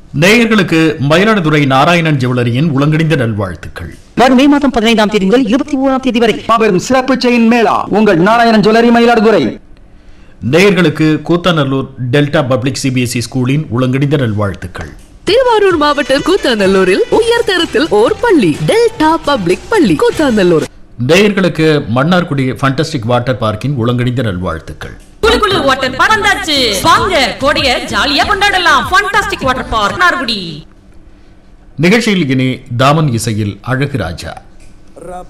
நேயர்களுக்கு மயிலாடுதுறை நாராயணன் ஜுவல்லரியின் உலங்கணிந்த நல்வாழ்த்துக்கள் வரும் மே மாதம் பதினைந்தாம் தேதி முதல் இருபத்தி மூணாம் தேதி வரை மாபெரும் சிறப்பு செயின் மேளா உங்கள் நாராயணன் ஜுவல்லரி மயிலாடுதுறை நேயர்களுக்கு கூத்தாநல்லூர் டெல்டா பப்ளிக் சிபிஎஸ்இ ஸ்கூலின் உலங்கணிந்த நல்வாழ்த்துக்கள் திருவாரூர் மாவட்டம் கூத்தாநல்லூரில் உயர் தரத்தில் ஓர் பள்ளி டெல்டா பப்ளிக் பள்ளி கூத்தாநல்லூர் நேயர்களுக்கு மன்னார்குடி ஃபண்டாஸ்டிக் வாட்டர் பார்க்கின் உலங்கணிந்த நல்வாழ்த்துக்கள் குளு குளு வாட்டர் பார்க் வந்தாச்சு வாங்க கோடைய ஜாலியா கொண்டாடலாம் ஃபண்டாஸ்டிக் வாட்டர் பார்க் நார்குடி நிகழ்ச்சியில் இனி தாமன் இசையில் அழகு ராஜா